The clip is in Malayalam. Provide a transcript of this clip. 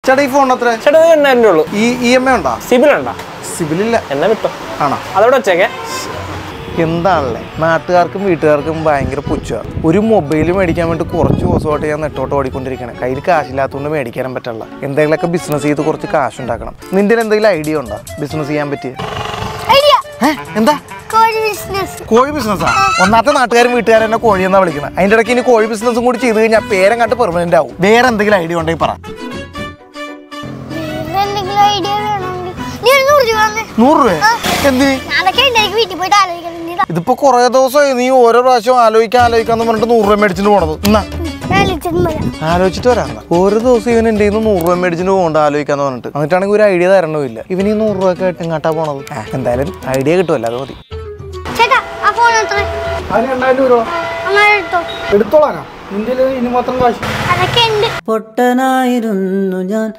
ചേട്ടാ ഈ ഫോൺ എത്ര ചേട്ടാ ഇത് എണ്ണായിരം രൂപ ഉള്ളൂ ഈ ഇ എം ഐ ഉണ്ടോ സിബിൽ ഉണ്ടോ സിബിലില്ല എന്നാ വിട്ടോ ആണോ അതോടെ വെച്ചേക്കെ എന്താണല്ലേ നാട്ടുകാർക്കും വീട്ടുകാർക്കും ഭയങ്കര പുച്ഛമാണ് ഒരു മൊബൈൽ മേടിക്കാൻ വേണ്ടി കുറച്ച് ദിവസമായിട്ട് ഞാൻ നെട്ടോട്ട് ഓടിക്കൊണ്ടിരിക്കണം കയ്യിൽ കാശില്ലാത്തതുകൊണ്ട് മേടിക്കാനും പറ്റില്ല എന്തെങ്കിലുമൊക്കെ ബിസിനസ് ചെയ്ത് കുറച്ച് കാശ് ഉണ്ടാക്കണം നിന്റെ എന്തെങ്കിലും ഐഡിയ ഉണ്ടോ ബിസിനസ് ചെയ്യാൻ പറ്റിയ ഐഡിയ എന്താ കോഴി ബിസിനസ് കോഴി ബിസിനസ്സാ ഒന്നാമത്തെ നാട്ടുകാരും വീട്ടുകാരും എന്നെ കോഴി എന്നാ വിളിക്കുന്നത് അതിന്റെ ഇടയ്ക്ക് ഇനി കോഴി ബിസിനസ്സും കൂടി ചെയ്ത് കഴിഞ്ഞാൽ പേരം കണ്ട് പെർമനന്റ് ആവും വേറെ എന്തെങ്കിലും ഐഡിയ ഉണ്ടെങ്കിൽ പറ വേറെ എന്തെങ്കിലും ഐഡിയ വേണമെങ്കിൽ നീ ഒരു നൂറ് രൂപ തന്നെ നൂറ് രൂപ എന്തിന് നാളൊക്കെ ഉണ്ടായിരിക്കും വീട്ടിൽ പോയിട്ട് ആലോചിക്കണം നീ ഇതാ. ഇതിപ്പോ കുറെ ദിവസമായി നീ ഓരോ പ്രാവശ്യം ആലോചിക്കാൻ ആലോചിക്കാന്ന് പറഞ്ഞിട്ട് നൂറ് രൂപ മേടിച്ചിട്ട് പോണത് എന്നാ ഞാൻ ആലോചിച്ചിട്ട് വരാം ആലോചിച്ചിട്ട് വരാം എന്നാ. ഒരു ദിവസം ഇവൻ എൻ്റെ കയ്യിൽ നിന്ന് നൂറ് രൂപ മേടിച്ചിട്ട് പോകണ്ട ആലോചിക്കാന്ന് പറഞ്ഞിട്ട് എന്നിട്ടാണെങ്കിൽ ഒരു ഐഡിയ തരണമില്ല ഇവൻ ഈ നൂറ് രൂപ ഒക്കെ ആയിട്ട് എങ്ങാട്ടാ പോണത് ആ, എന്തായാലും ഐഡിയ കിട്ടുമല്ലോ അത് മതി ചേട്ടാ ആ ഫോൺ എത്ര അങ്ങനെ എടുത്തോ എടുത്തോളാനാ നിന്റെ ഇനി മാത്രം കാശ് അതൊക്കെ ഉണ്ട് പൊട്ടനായിരുന്നു ഞാൻ